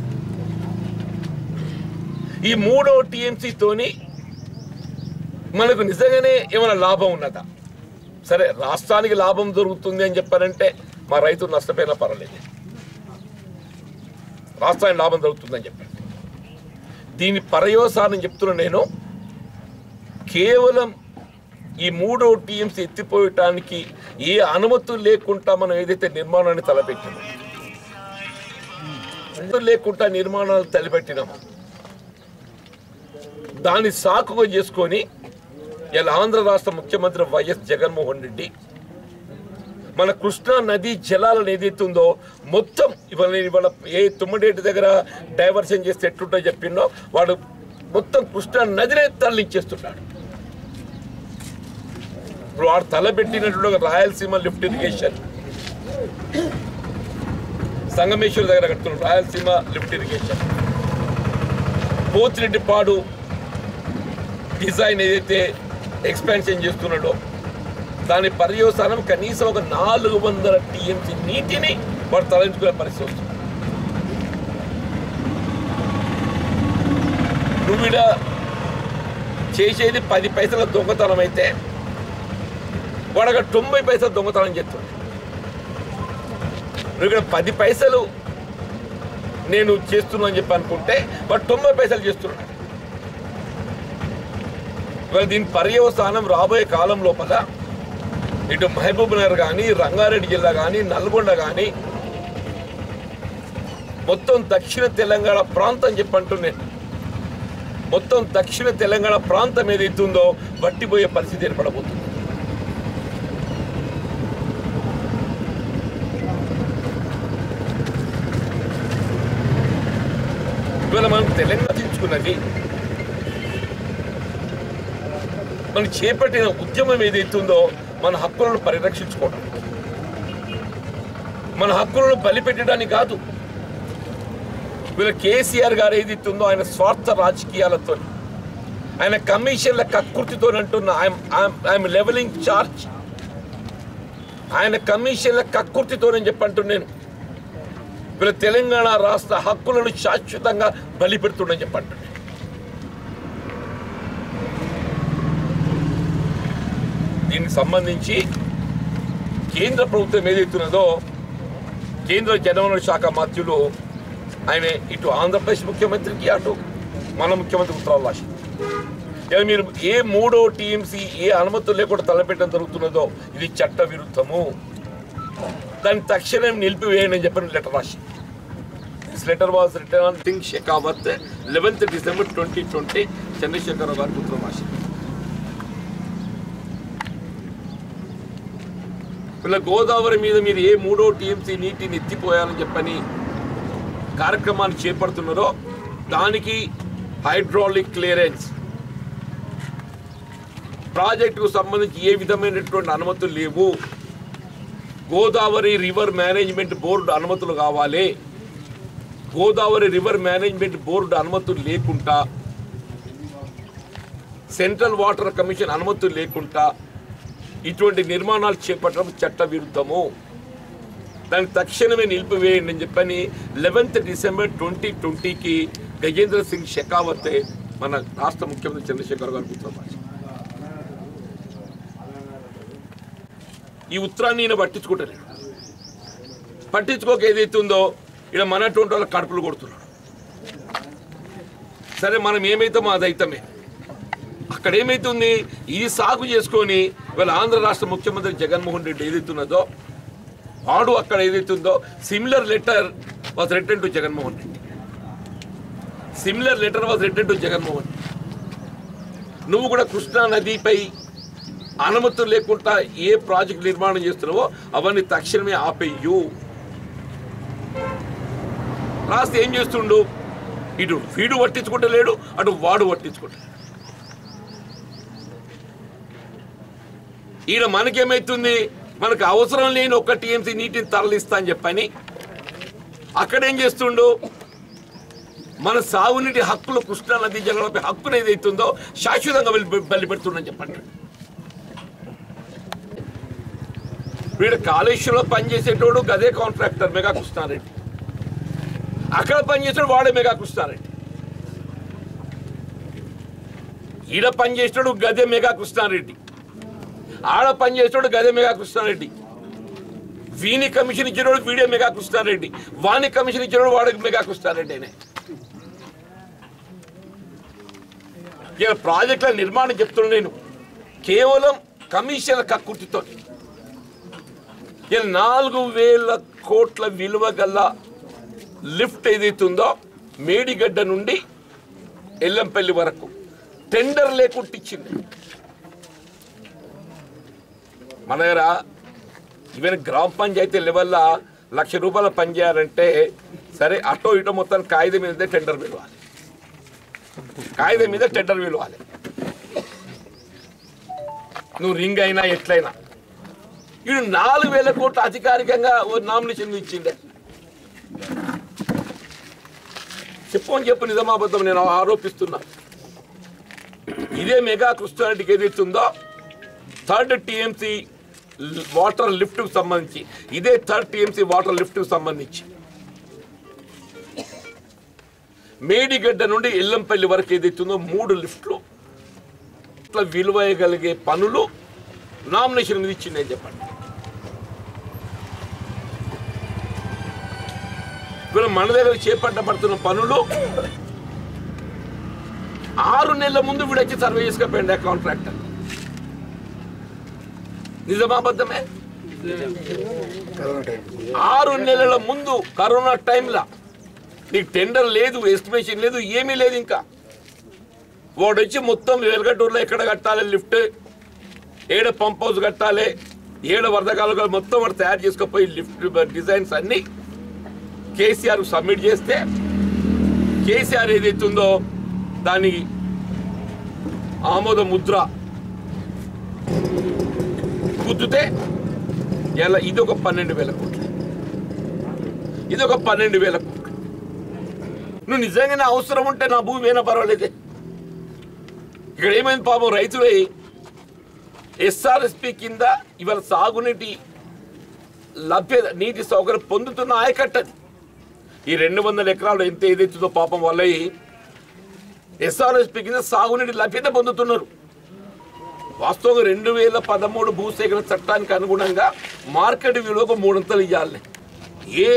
ఈ మూడో టీఎంసీతోని మనకు నిజంగానే ఏమైనా లాభం ఉన్నదా సరే రాష్ట్రానికి లాభం దొరుకుతుంది అని చెప్పారంటే మా రైతులు నష్టపోయినా పర్వాలేదు రాష్ట్రానికి లాభం దొరుకుతుందని చెప్పారు దీని పర్యవసానం చెప్తున్నా నేను కేవలం ఈ మూడో టీఎంసీ ఎత్తిపోయటానికి ఏ అనుమతులు లేకుండా మనం ఏదైతే నిర్మాణాన్ని తలపెట్టినామో అనుమతులు లేకుండా నిర్మాణాలు తలపెట్టినామో దాన్ని సాకుగా చేసుకొని ఇలా ఆంధ్ర రాష్ట్ర ముఖ్యమంత్రి వైఎస్ జగన్మోహన్ రెడ్డి మన కృష్ణా నది జలాలను ఏదైతే ఉందో మొత్తం ఇవాళ నేను ఇవాళ ఏ తుమ్మడేటి దగ్గర డైవర్షన్ చేస్తే ఎట్లుంటో చెప్పిండో వాడు మొత్తం కృష్ణా నదినే తరలించేస్తున్నాడు ఇప్పుడు వాడు తలపెట్టినటువంటి ఒక రాయలసీమ లిఫ్ట్ ఇరిగేషన్ సంగమేశ్వర్ దగ్గర కడుతున్నాడు Rayalaseema lift irrigation Pothireddypadu design ఏదైతే ఎక్స్పాన్షన్ చేస్తున్నాడో దాని పర్యవసానం కనీసం ఒక నాలుగు వందల టీఎంసీ నీటిని వాడు తరలించుకునే పరిస్థితి వస్తుంది నువ్వు ఈడ చేసేది పది పైసల దొంగతనం అయితే వాడు అక్కడ తొంభై పైసలు దొంగతనం చేస్తున్నాడు నువ్వు ఇక్కడ పది పైసలు నేను చేస్తున్నా అని చెప్పి అనుకుంటే వాడు తొంభై పైసలు చేస్తున్నాడు ఇవాళ దీని పర్యవసానం రాబోయే కాలం లోపల ఇటు మహబూబ్ నగర్ కానీ రంగారెడ్డి జిల్లా కానీ నల్గొండ కానీ మొత్తం దక్షిణ తెలంగాణ ప్రాంతం చెప్పంటున్నాను మొత్తం దక్షిణ తెలంగాణ ప్రాంతం ఏదైతే ఉందో వట్టిపోయే పరిస్థితి ఏర్పడబోతుంది ఇవాళ మనం తెలంగాణ తెచ్చుకున్నది మనం చేపట్టిన ఉద్యమం ఏదైతే ఉందో మన హక్కులను పరిరక్షించుకోవడం మన హక్కులను బలిపెట్టడానికి కాదు వీళ్ళ కేసీఆర్ గారు ఏదైతే ఉందో ఆయన స్వార్థ రాజకీయాలతో ఆయన కమిషన్ల కక్కుర్తితో అంటున్న ఐఎమ్ లెవెలింగ్ చార్జ్ ఆయన కమిషన్ల కక్కుర్తితోనని చెప్పంటున్నాను వీళ్ళ తెలంగాణ రాష్ట్ర హక్కులను శాశ్వతంగా బలి పెడుతుండని చెప్పంటున్నాను దీనికి సంబంధించి కేంద్ర ప్రభుత్వం ఏదైతున్నదో కేంద్ర జనవనరుల శాఖ మంత్రులు ఆయన ఇటు ఆంధ్రప్రదేశ్ ముఖ్యమంత్రికి అటు మన ముఖ్యమంత్రి ఉత్తరాలు రాసింది ఇలా మీరు ఏ మూడో టీఎంసీ ఏ అనుమతులు లేకుండా తలపెట్టడం జరుగుతున్నదో ఇది చట్ట విరుద్ధము దాన్ని తక్షణం నిలిపివేయండి అని చెప్పిన లెటర్ రాసి this letter was written on thing Shekhawat eleventh December twenty twenty Chandrasekhar Rao గారికి ఉత్తరం రాసింది ఇలా గోదావరి మీద మీరు ఏ మూడో టీఎంసీ నీటిని ఎత్తిపోయాలని చెప్పని కార్యక్రమాన్ని చేపడుతున్నారో దానికి హైడ్రాలిక్ క్లియరెన్స్ ప్రాజెక్టుకు సంబంధించి ఏ విధమైనటువంటి అనుమతులు లేవు గోదావరి రివర్ మేనేజ్మెంట్ బోర్డు అనుమతులు కావాలి గోదావరి రివర్ మేనేజ్మెంట్ బోర్డు అనుమతులు లేకుండా సెంట్రల్ వాటర్ కమిషన్ అనుమతులు లేకుండా ఇటువంటి నిర్మాణాలు చేపట్టడం చట్ట విరుద్ధము దాన్ని తక్షణమే నిలిపివేయండి అని చెప్పని లెవెన్త్ డిసెంబర్ ట్వంటీ ట్వంటీకి గజేంద్ర సింగ్ షెకావత్ మన రాష్ట్ర ముఖ్యమంత్రి చంద్రశేఖర్ గారికి ఉత్తరం రాశారు ఈ ఉత్తరాన్ని ఈయన పట్టించుకుంటలేడు పట్టించుకోక ఏదైతే ఉందో ఈయన మనటువంటి వాళ్ళ కడుపులు కొడుతున్నాడు సరే మనం ఏమైతామో అదైతమే అక్కడ ఏమైతుంది ఇది సాగు చేసుకొని ఇవాళ ఆంధ్ర రాష్ట్ర ముఖ్యమంత్రి జగన్మోహన్ రెడ్డి ఏదైతున్నదో వాడు అక్కడ ఏదైతుందో similar letter was written to Jaganmohan Reddy similar letter was written to Jaganmohan Reddy నువ్వు కూడా కృష్ణా నదిపై అనుమతులు లేకుండా ఏ ప్రాజెక్ట్ నిర్మాణం చేస్తున్నావో అవన్నీ తక్షణమే ఆపేయు రాస్తే ఏం చేస్తుండు ఇటు వీడు పట్టించుకుంటలేడు అటు వాడు పట్టించుకుంటలేడు ఈయన మనకేమైతుంది మనకు అవసరం లేని ఒక్క టీఎంసీ నీటిని తరలిస్తా అని చెప్పని అక్కడేం చేస్తుండు మన సాగునీటి హక్కులు కృష్ణా నదీ జలంపై హక్కులు ఏదైతుందో శాశ్వతంగా బలి బలిపెడుతుందని చెప్పండి వీడు కాళేశ్వరంలో పనిచేసేటోడు గదే కాంట్రాక్టర్ మెగా కృష్ణారెడ్డి అక్కడ పనిచేసాడు వాడే మెగా కృష్ణారెడ్డి ఈడ పనిచేసాడు గదే మెగా కృష్ణారెడ్డి ఆడ పనిచేసాడు గదే మెగా కృష్ణారెడ్డి వీని కమిషన్ ఇచ్చినోడు వీడే మెగా కృష్ణారెడ్డి వాని కమిషన్ ఇచ్చినోడు వాడికి మెగా కృష్ణారెడ్డి అనే ఇలా ప్రాజెక్టుల నిర్మాణం చెప్తున్నా నేను కేవలం కమిషన్ కక్కుర్తితో ఇలా నాలుగు వేల కోట్ల విలువ గల లిఫ్ట్ ఏదైతుందో మేడిగడ్డ నుండి ఎల్లంపల్లి వరకు టెండర్ లేకుండా ఇచ్చింది మన దగ్గర ఈవెన్ గ్రామ పంచాయతీ లెవెల్లో లక్ష రూపాయలు పనిచేయాలంటే సరే అటో ఇటో మొత్తం కాగితం మీద టెండర్ పిలవాలి కాగితం మీద టెండర్ పిలవాలి నువ్వు రింగ్ అయినా ఎట్లయినా వీడు నాలుగు వేల కోట్ల అధికారికంగా ఓ నామినేషన్ ఇచ్చిండే చెప్పు అని చెప్పు నిజమాబద్ధం నేను ఆరోపిస్తున్నా ఇదే మెగా కృష్ణారెడ్డికి ఏదైతుందో థర్డ్ టీఎంసీ వాటర్ లిఫ్ట్కి సంబంధించి ఇదే థర్డ్ టీఎంసీ వాటర్ లిఫ్ట్కి సంబంధించి మేడిగడ్డ నుండి ఎల్లంపల్లి వరకు ఏదైతుందో మూడు లిఫ్ట్లు ఇట్లా విలువయగలిగే పనులు నామినేషన్ మీద ఇచ్చిందని చెప్పండి ఇప్పుడు మన దగ్గర చేపట్టబడుతున్న పనులు ఆరు నెలల ముందు వీడొచ్చి సర్వే చేసుకపోయింది ఆ కాంట్రాక్టర్ నిజమాబద్ధమే ఆరు నెలల ముందు కరోనా టైంలో నీకు టెండర్ లేదు ఎస్టిమేషన్ లేదు ఏమీ లేదు ఇంకా వాడు వచ్చి మొత్తం వెలగటూరులో ఎక్కడ కట్టాలి లిఫ్ట్ ఏడ పంప్ హౌస్ కట్టాలి ఏడ వరదకాలు మొత్తం వాడు తయారు చేసుకుపోయి లిఫ్ట్ డిజైన్స్ అన్నీ కేసీఆర్ సబ్మిట్ చేస్తే కేసీఆర్ ఏదైతే ఉందో దాని ఆమోద ముద్ర గుద్దుతే ఇలా ఇది ఒక పన్నెండు వేల కోట్లు ఇది ఒక పన్నెండు వేల కోట్లు నువ్వు నిజంగానే అవసరం ఉంటే నా భూమి అయినా పర్వాలేదే ఇక్కడ ఏమైంది పాపం రైతులే ఎస్ఆర్ఎస్పి కింద ఇవాళ సాగునీటి లభ్యత నీటి సౌకర్యం పొందుతున్న ఆయకట్టది ఈ రెండు వందల ఎకరాలు ఎంత ఏదైతుందో పాపం వల్ల ఎస్ఆర్ఎస్పి కింద సాగునీటి లభ్యత పొందుతున్నారు వాస్తవంగా రెండు వేల పదమూడు భూసేకరణ చట్టానికి అనుగుణంగా మార్కెట్ విలువకు మూడొంతలు ఇవ్వాలి ఏ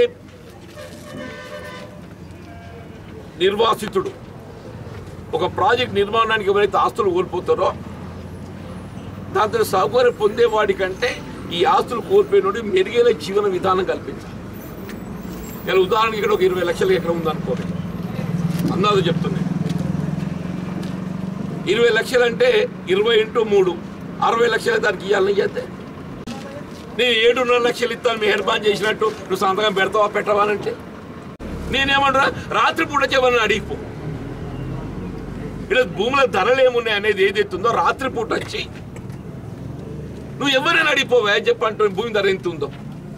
నిర్వాసితుడు ఒక ప్రాజెక్ట్ నిర్మాణానికి ఎవరైతే ఆస్తులు కోల్పోతారో దాంతో సౌకర్యం పొందేవాడి కంటే ఈ ఆస్తులు కోల్పోయినోడి మెరుగైన జీవన విధానం కల్పించాలి ఇలా ఉదాహరణకి ఇక్కడ ఒక ఇరవై లక్షల ఎకరం ఉందనుకోండి అందాజు చెప్తున్నాయి ఇరవై లక్షలు అంటే ఇరవై ఇంటూ మూడు అరవై లక్షలు దానికి ఇవ్వాలని చేస్తే నేను ఏడున్నర లక్షలు ఇస్తాను మెహర్బాన్ చేసినట్టు నువ్వు సంతకం పెడతావా పెట్టవా అని అంటే నేనేమంటున్నా రాత్రిపూట చెప్పని అడిగిపో ఇక్కడ భూముల ధరలు ఏమున్నాయి అనేది ఏదైతుందో రాత్రిపూట వచ్చి నువ్వు ఎవరైనా అడిగిపోవా చెప్పంటు భూమి ధర ఎంత ఉందో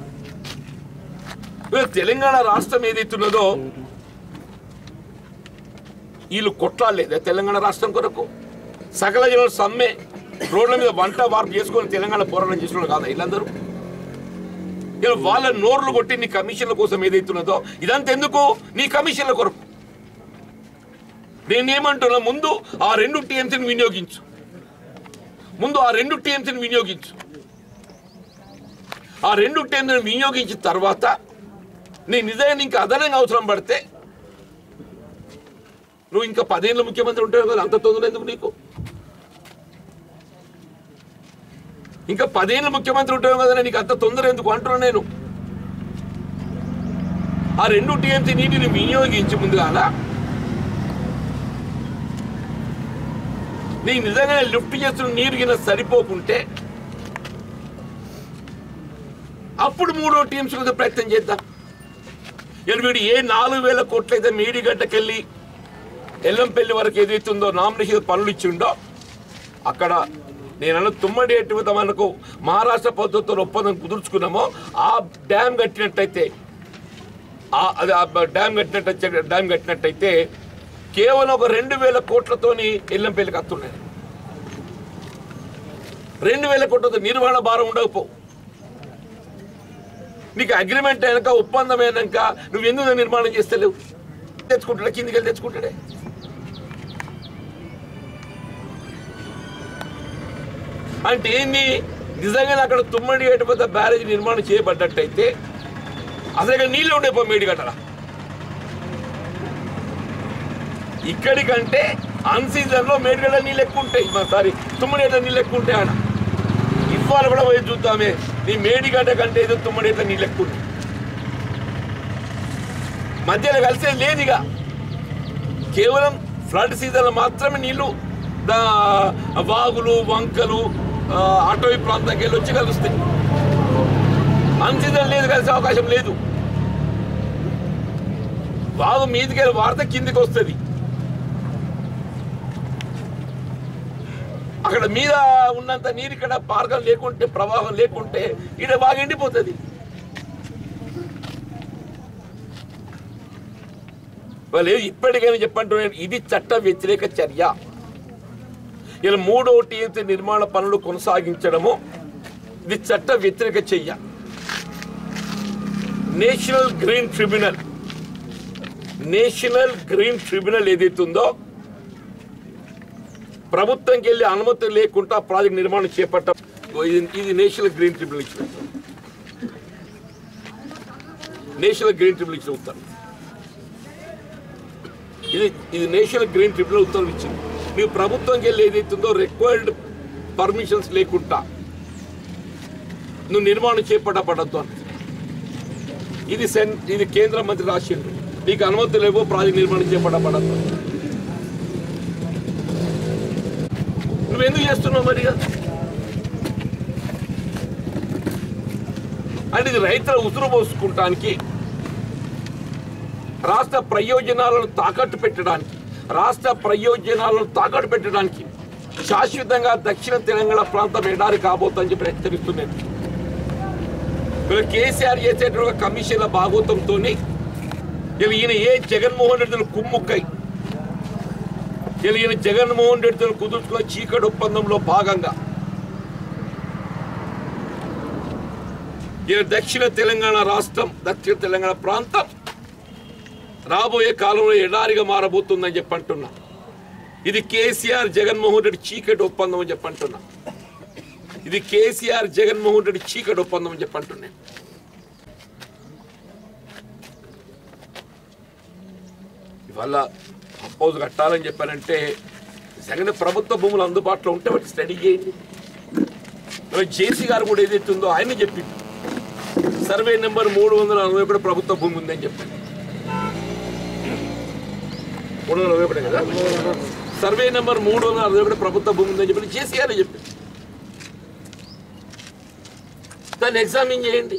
ఇవాళ తెలంగాణ రాష్ట్రం ఏదైతున్నదో వీళ్ళు కొట్లాడలేదా తెలంగాణ రాష్ట్రం కొరకు సకల జనులు సమ్మె రోడ్ల మీద వంట వార్పు చేసుకొని తెలంగాణ పోరాటం చేసిన వాళ్ళు కాదా వీళ్ళందరూ ఇలా వాళ్ళ నోర్లు కొట్టి నీ కమిషన్ల కోసం ఏదైతున్నదో ఇదంతా ఎందుకు నీ కమిషన్ల కొరకు నేనేమంటున్నా ముందు ఆ రెండు టీఎంసీని వినియోగించు ముందు ఆ రెండు టీఎంసీని వినియోగించు ఆ రెండు టీఎంసీని వినియోగించిన తర్వాత నీ నిజంగా ఇంకా అదనంగా అవసరం పడితే నువ్వు ఇంకా పదేళ్ళు ముఖ్యమంత్రి ఉంటావు కదా అంత తొందర ఎందుకు నీకు ఇంకా పదేళ్ళు ముఖ్యమంత్రి ఉంటావు కదా నీకు అంత తొందర ఎందుకు అంటున్నా నేను ఆ రెండు టీఎంసీ నీటిని వినియోగించి ముందుగాల నీకు నిజంగానే లిఫ్ట్ చేస్తున్న నీరు కింద సరిపోకుంటే అప్పుడు మూడో టీమ్స్ కోసం ప్రయత్నం చేద్దాం ఇలా వీడు ఏ నాలుగు వేల కోట్లయితే మేడిగడ్డకెళ్ళి ఎల్లంపల్లి వరకు ఏదైతుందో నామినేషన్ పనులు ఇచ్చిండో అక్కడ నేను తుమ్మడి ఎటువంటి మనకు మహారాష్ట్ర పద్ధతితో ఒప్పందం కుదుర్చుకున్నామో ఆ డ్యామ్ కట్టినట్టయితే ఆ- అది ఆ డ్యామ్ కట్టినట్టు డ్యామ్ కట్టినట్టయితే కేవలం ఒక రెండు వేల కోట్లతోని ఎల్లంపల్లికి వస్తున్నాయి రెండు వేల కోట్లతో నిర్వహణ భారం ఉండకపో నీకు అగ్రిమెంట్ అయినాక ఒప్పందం అయినాక నువ్వు ఎందుకు నిర్మాణం చేస్తలేవు తెచ్చుకుంటాడా కిందికి వెళ్ళి తెచ్చుకుంటాడే అంటే ఏంది నిజంగా అక్కడ తుమ్మడి ఏటుపోతే బ్యారేజ్ నిర్మాణం చేయబడ్డట్టయితే అసలు ఇక్కడ నీళ్ళు ఉండే పో మేడి కట్టడా ఇక్కడికంటే అన్ సీజన్ లో మేడిగడ్డ నీళ్ళు ఎక్కువ ఉంటాయి మా సారీ తుమ్మడిగడ్డ నీళ్ళు ఎక్కువ ఉంటాయి ఆడ ఇవాళ కూడా పోయి చూద్దామే నీ మేడిగడ్డ కంటే ఏదో తుమ్మడిగడ్డ నీళ్ళు ఎక్కువ ఉన్నాయి మధ్యలో కలిసేది లేదు ఇక కేవలం ఫ్లడ్ సీజన్లో మాత్రమే నీళ్లు దా- వాగులు వంకలు ఆ, అటవీ ప్రాంతానికి వెళ్ళి వచ్చి కలుస్తాయి అన్ సీజన్ లేదు కలిసే అవకాశం లేదు వాగు మీదికి వెళ్ళి వార్త కిందికి వస్తుంది అక్కడ మీద ఉన్నంత నీరు ఇక్కడ మార్గం లేకుంటే ప్రవాహం లేకుంటే ఇక్కడ బాగా ఎండిపోతుంది వాళ్ళు ఇప్పటికైనా చెప్పంటున్నాను ఇది చట్ట వ్యతిరేక చర్య ఇలా మూడో టీఎంసీ నిర్మాణ పనులు కొనసాగించడము ఇది చట్ట వ్యతిరేక చర్య National Green Tribunal National Green Tribunal ఏదైతే ఉందో ప్రభుత్వంకి వెళ్ళి అనుమతి లేకుండా ప్రాజెక్ట్ నిర్మాణం చేపట్ట ఇది ఇది నేషనల్ గ్రీన్ ట్రిబ్యునల్ ఇచ్చిన నేషనల్ గ్రీన్ ట్రిబ్యునల్ ఇచ్చిన ఉత్తర్వు ఇది ఇది నేషనల్ గ్రీన్ ట్రిబ్యునల్ ఉత్తర్వులు ఇచ్చింది ನೀವು ప్రభుత్వంకి వెళ్ళి ఏదైతుందో రిక్వైర్డ్ పర్మిషన్స్ లేకుండా నువ్వు నిర్మాణం చేపట్టబడద్దు అని ఇది సెన్ ఇది కేంద్ర మంత్రి రాసిండు నీకు అనుమతి లేవో ప్రాజెక్ట్ నిర్మాణం చేపట్టబడద్దు నువ్వెందుకు చేస్తున్నావు మరి ఇక? అంటే ఇది రైతుల ఉసురు పోసుకుంటానికి రాష్ట్ర ప్రయోజనాలను తాకట్టు పెట్టడానికి రాష్ట్ర ప్రయోజనాలను తాకట్టు పెట్టడానికి శాశ్వతంగా దక్షిణ తెలంగాణ ప్రాంతం ఎడారి కాబోతుందని చెప్పి హెచ్చరిస్తున్నాను వీళ్ళు కేసీఆర్ చేసేటువంటి కమిషన్ల భాగోతంతో ఈయన ఏ జగన్మోహన్ రెడ్డిని కుమ్ముక్కై తెలియని జగన్మోహన్ రెడ్డితో కుదుర్చుకున్న చీకటి ఒప్పందంలో భాగంగా ఈయన దక్షిణ తెలంగాణ రాష్ట్రం దక్షిణ తెలంగాణ ప్రాంతం రాబోయే కాలంలో ఎడారిగా మారబోతుందని చెప్పి అంటున్నా ఇది కేసీఆర్ జగన్మోహన్ రెడ్డి చీకటి ఒప్పందం అని చెప్పి అంటున్నా ఇది కేసీఆర్ జగన్మోహన్ రెడ్డి చీకటి ఒప్పందం అని చెప్పి అంటున్నాను ఇవాళ హౌస్ కట్టాలని చెప్పానంటే నిజంగానే ప్రభుత్వ భూములు అందుబాటులో ఉంటే వాటి స్టడీ చేయండి జేసీ గారు కూడా ఏదైతే ఉందో ఆయన చెప్పింది సర్వే నెంబర్ మూడు వందల అరవై ఒకటి ప్రభుత్వ భూమి ఉందని చెప్పాను మూడు వందల అరవై ఒకటి కదా సర్వే నెంబర్ మూడు వందల అరవై ఒకటి ప్రభుత్వ భూమి ఉందని చెప్పి జేసీ గారే చెప్పింది దాన్ని ఎగ్జామిన్ చేయండి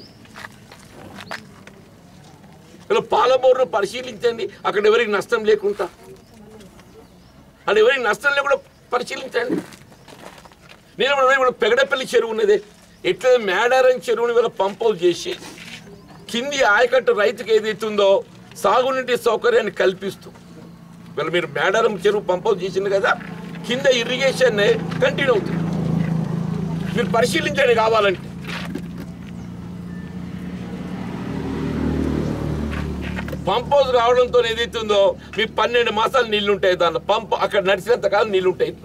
ఇలా పాలబోర్ను పరిశీలించండి అక్కడ ఎవరికి నష్టం లేకుండా అక్కడ ఎవరికి నష్టం లేకుండా పరిశీలించండి నేను ఇప్పుడు ఇప్పుడు పెగడపల్లి చెరువు ఉన్నది ఎట్లా మేడారం చెరువుని వీళ్ళ పంపౌలు చేసి కింది ఆయకట్టు రైతుకి ఏదైతే ఉందో సాగునీటి సౌకర్యాన్ని కల్పిస్తూ వీళ్ళు మీరు మేడారం చెరువు పంపౌలు చేసింది కదా కింద ఇరిగేషన్ కంటిన్యూ అవుతుంది మీరు పరిశీలించండి కావాలంటే పంప్ హౌస్ రావడంతో ఏదైతుందో మీ పన్నెండు మాసాలు నీళ్లు ఉంటాయి దాంట్లో పంప్ అక్కడ నడిచినంత కాలం నీళ్లు ఉంటాయి ఇంట్లో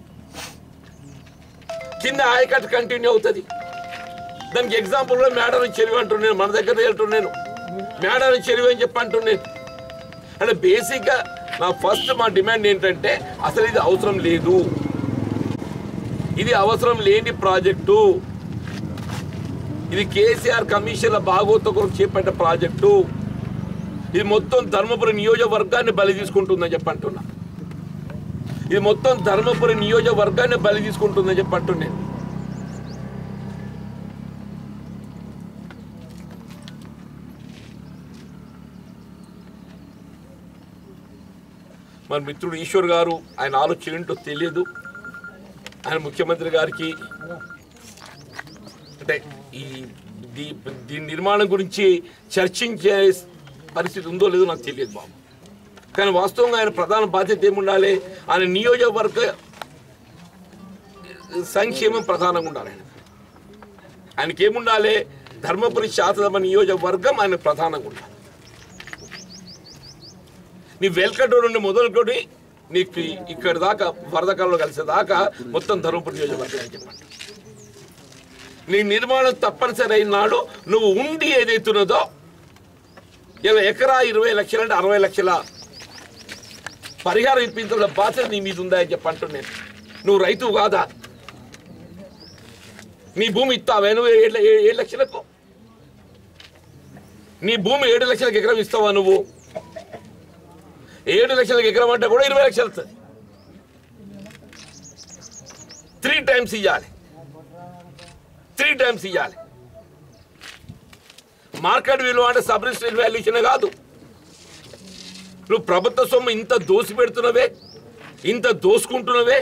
కింద ఆయకట్టు కంటిన్యూ అవుతుంది దానికి ఎగ్జాంపుల్ కూడా మేడారం చెరువు అంటున్నాను మన దగ్గర వెళ్తున్నాను మేడారం చెరువు అని చెప్పి అంటున్నాను అంటే బేసిక్గా నా ఫస్ట్ మా డిమాండ్ ఏంటంటే అసలు ఇది అవసరం లేదు ఇది అవసరం లేని ప్రాజెక్టు ఇది కేసీఆర్ కమిషన్ల బాగోత కొరకు చేపట్టే ప్రాజెక్టు ఇది మొత్తం ధర్మపురి నియోజకవర్గాన్ని బలి తీసుకుంటుందని చెప్పి అంటున్నా ఇది మొత్తం ధర్మపురి నియోజకవర్గాన్ని బలి తీసుకుంటుందని చెప్పి అంటున్నాను మరి మిత్రుడు ఈశ్వర్ గారు ఆయన ఆలోచన ఏంటో తెలియదు ఆయన ముఖ్యమంత్రి గారికి అంటే ఈ దీ దీని నిర్మాణం గురించి చర్చించే పరిస్థితి ఉందో లేదో నాకు తెలియదు బాబు కానీ వాస్తవంగా ఆయన ప్రధాన బాధ్యత ఏముండాలి ఆయన నియోజకవర్గ సంక్షేమం ప్రధానంగా ఉండాలి ఆయన ఆయనకి ఏముండాలి ధర్మపురి శాసనసభ నియోజకవర్గం ఆయన ప్రధానంగా ఉండాలి నీ వెల్కట్ నుండి మొదలుకొని నీకు ఇక్కడ దాకా వరదకాలంలో కలిసే దాకా మొత్తం ధర్మపురి నియోజకవర్గం అని చెప్పండి నీ నిర్మాణం తప్పనిసరి అయిన నాడు నువ్వు ఉండి ఏదైతున్నదో ఇలా ఎకరా ఇరవై లక్షలు అంటే అరవై లక్షల పరిహారం ఇప్పించిన బాధ్యత నీ మీద ఉందా అని చెప్పి అంటున్నాను నువ్వు రైతు కాదా నీ భూమి ఇస్తావా నువ్వు ఏడు ఏ- ఏడు లక్షలకు నీ భూమి ఏడు లక్షలకు ఎకరం ఇస్తావా నువ్వు ఏడు లక్షలకు ఎకరం అంటే కూడా ఇరవై లక్షలు వస్తుంది త్రీ టైమ్స్ ఇవ్వాలి త్రీ టైమ్స్ ఇవ్వాలి మార్కెట్ విలువ అంటే సబ్ రిజిస్టర్ వాల్యూషన్ కాదు నువ్వు ప్రభుత్వ సొమ్ము ఇంత దోసి పెడుతున్నవే ఇంత దోసుకుంటున్నవే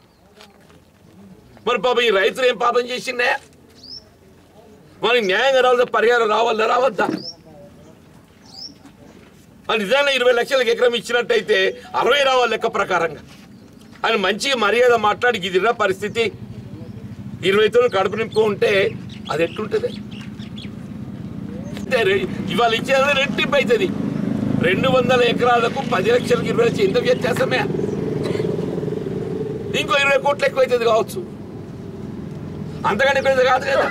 మరి పాపం ఈ రైతులు ఏం పాపం చేసిందే మనకి న్యాయంగా రావాలంటే పరిహారం రావాలా రావద్దా మరి నిజంగా ఇరవై లక్షలకు ఎకరం ఇచ్చినట్టయితే అరవై రావాలి లెక్క ప్రకారంగా ఆయన మంచిగా మర్యాద మాట్లాడి ఇదిరా పరిస్థితి ఇరవై తొమ్మిది కడుపు నింపు ఉంటే అది ఎట్లుంటుంది అంటే రె- ఇవాళ ఇచ్చేది రెట్టింపు అవుతుంది రెండు వందల ఎకరాలకు పది లక్షలకు ఇరవై లక్షలు ఎంత వ్యత్యాసమే ఇంకో ఇరవై కోట్లు ఎక్కువ అవుతుంది కావచ్చు అంతకంటే ఎక్కువ కాదు కదా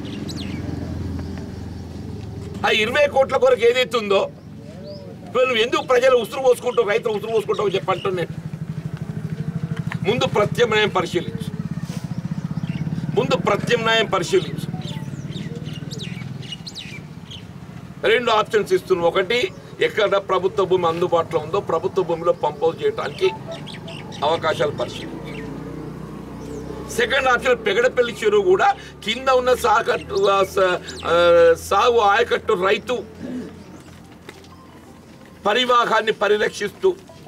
ఆ ఇరవై కోట్ల కొరకు ఏదైతే ఉందో ఇప్పుడు నువ్వు ఎందుకు ప్రజలు ఉసురు పోసుకుంటావు రైతులు ఉసురు పోసుకుంటావు చెప్పంటున్నాను నేను ముందు ప్రత్యామ్నాయం పరిశీలించు ముందు ప్రత్యామ్నాయం పరిశీలించు రెండు ఆప్షన్స్ ఇస్తున్నాం ఒకటి ఎక్కడ ప్రభుత్వ భూమి అందుబాటులో ఉందో ప్రభుత్వ భూమిలో పంపౌజ్ చేయడానికి అవకాశాలు పరిశీలించు సెకండ్ ఆప్షన్ పెగడపల్లి చెరువు కూడా కింద ఉన్న సాగట్టు ఆ, స- ఆ, సాగు ఆయకట్టు రైతు పరివాహాన్ని పరిరక్షిస్తూ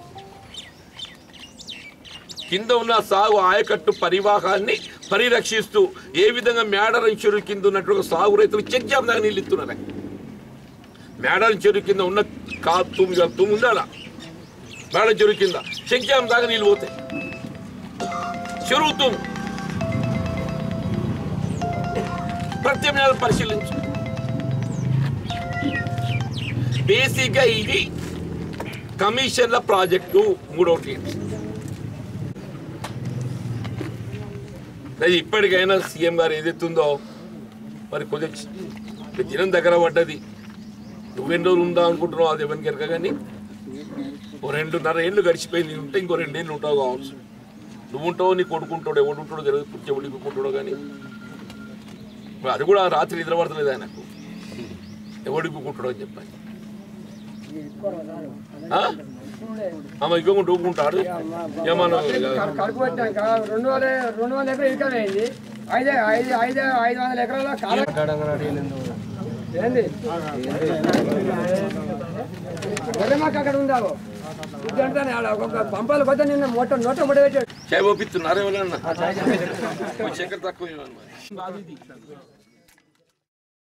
కింద ఉన్న సాగు ఆయకట్టు పరివాహాన్ని పరిరక్షిస్తూ ఏ విధంగా మేడరం చెరువు కింద ఉన్నట్టు సాగు రైతులు చెక్ డ్యామ్ దాకా నీళ్ళు ఇస్తున్నారు మేడరం చెరువు కింద ఉన్న కా తుమ్ము తుమ్ము ఉందా మేడం చెరువు కింద శంఖ్యాం దాకా నీళ్ళు పోతాయి చెరువుతో ప్రత్యామ్నాయాలు పరిశీలించు బేసిక్గా ఇది కమిషన్ల ప్రాజెక్టు మూడో టీమ్స్ అది ఇప్పటికైనా సీఎం గారు ఏదైతుందో మరి కొద్దిగా దినం దగ్గర పడ్డది నువ్వెన్ని రోజులు ఉందా అనుకుంటున్నావు అది ఎవరికి ఎరక కానీ ఓ రెండున్నర ఏళ్ళు గడిచిపోయింది నేను ఉంటే ఇంకో రెండేళ్ళు ఉంటావు కావచ్చు నువ్వు ఉంటావు నీ కొడుకుంటాడు ఎవడు ఉంటాడో తెలియదు పుట్టి ఎవడికుంటాడో కానీ మరి అది కూడా రాత్రి నిద్ర పడతలేదు ఆయనకు ఎవడికి కుంటాడో అని చెప్పాను ఆమె ఇవ్వకుండా ఊకుంటాడు ఏమన్నా కడుపు పెట్టాక రెండు వందల రెండు వందల ఎకరాలు ఇక్కడ అయింది ఐదు ఐదు ఐదు ఐదు వందల ఎకరాల కాలం ఏంది గొర్రె మాకు అక్కడ ఉందావు ఇదంటే ఆడ ఒక పంపాలు పోతే నిన్న మొట్ట నోట ముడి పెట్టాడు చాయ్ పంపిస్తున్నారు ఎవరన్నా చక్కెర తక్కువ ఇవ్వండి మరి. బాగా ఇది.